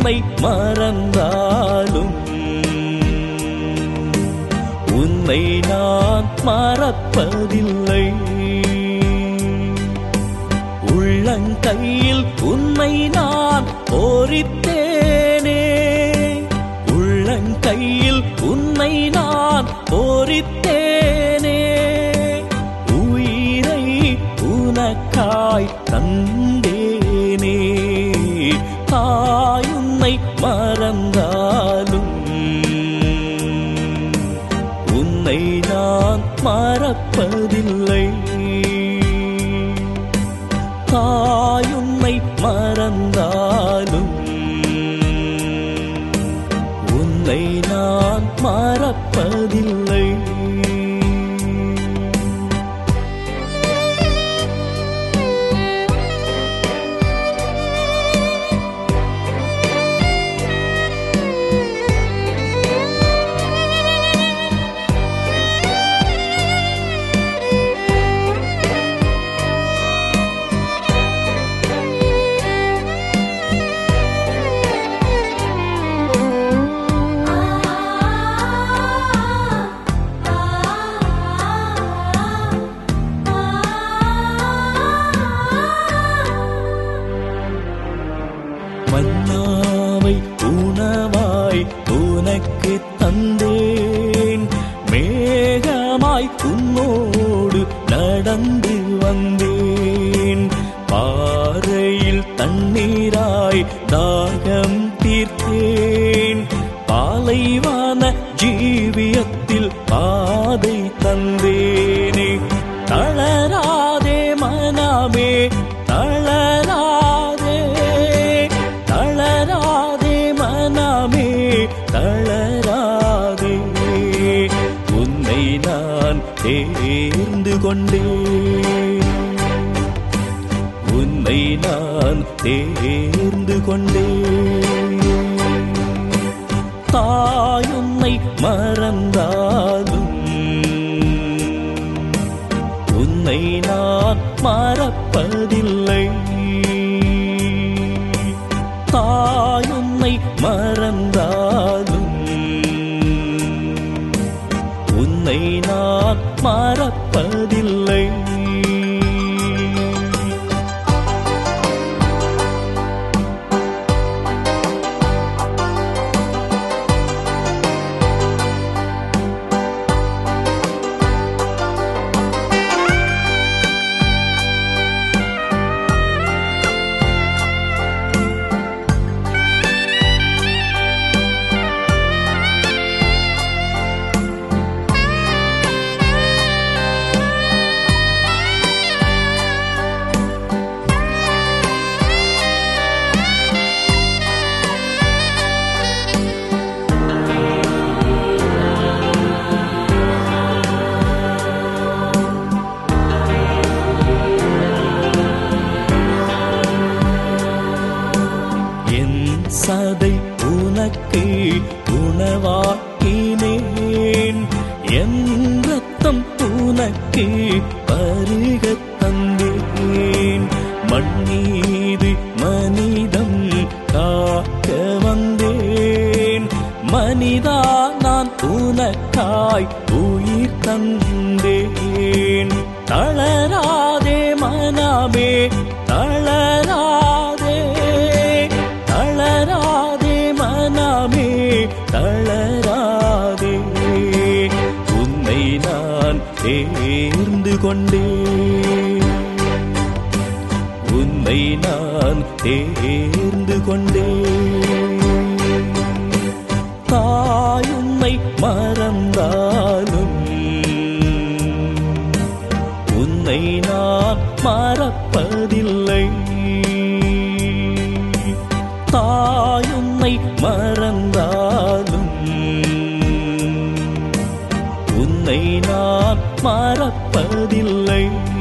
உன்னை மறந்தாலும் உன்னை நான் மறப்பதில்லை உள்ளங்கையில் உன்னை நான் போரித்தேனே உள்ளங்கையில் உன்னை நான் போரித்தேனே உயிரை உனக்காய் தந்தேனே தாயுன்னை மறந்தாலும் உன்னை நான் மறப்பதில்லை தாயுன்னை மறந்தாலும் உன்னை நான் மறப்பதில்லை மன்னாவை உணவாய் உனக்கு தந்தேன் மேகமாய் உன்னோடு நடந்து வந்தேன் பாறையில் தண்ணீராய் தாகம் தீர்த்தேன் பாலைவான ஜீவியத்தில் பாதை தந்தேனே தளராதே மனமே தளராதே தளராதே மனமே தளராதே உன்னை நான் தேர்ந்து கொண்டேன் உன்னை நான் தேர்ந்து கொண்டேன் தாயுன்னை மறந்தாலும் உன்னை நான் மறப்பதில்லை தாயுன்னை மறந்தாலும் உன்னை நான் மறப்பதில்லை என் சதை உனக்கு உணவாக்கினேன் என் ரத்தம் உனக்கு பருகத் தந்தேன் மண்ணீது மனிதம் காக்க வந்தேன் மனிதா நான் உனக்காய் உயிர் தந்தேன் தளராதே மனமே தளராதே தளராதே மனமே தளராதே உன்னை நான் தேர்ந்து கொண்டேன் உன்னை நான் தேர்ந்து கொண்டேன் தாயுன்னை மறந்தாலும் உன்னை நான் மறப்பதில்லை தாயுன்னை மறந்தாலும் உன்னை நான் மறப்பதில்லை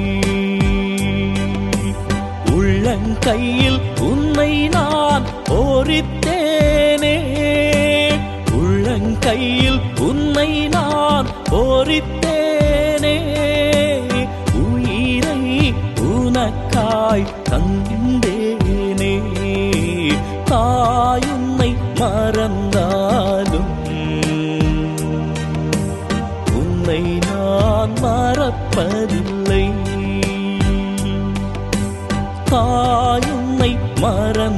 உள்ளங்கையில் உன்னை நான் போரித்தேனே உள்ளங்கையில் உன்னை நான் போரித்தேனே உயிரை உனக்காய் தந்தேனே தாயுன்னை மறந்தாலும் உன்னை நான் மறப்பதில்லை தாயுன்னை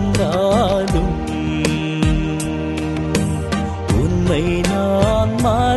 மறந்தாலும் உன்னை நான் மற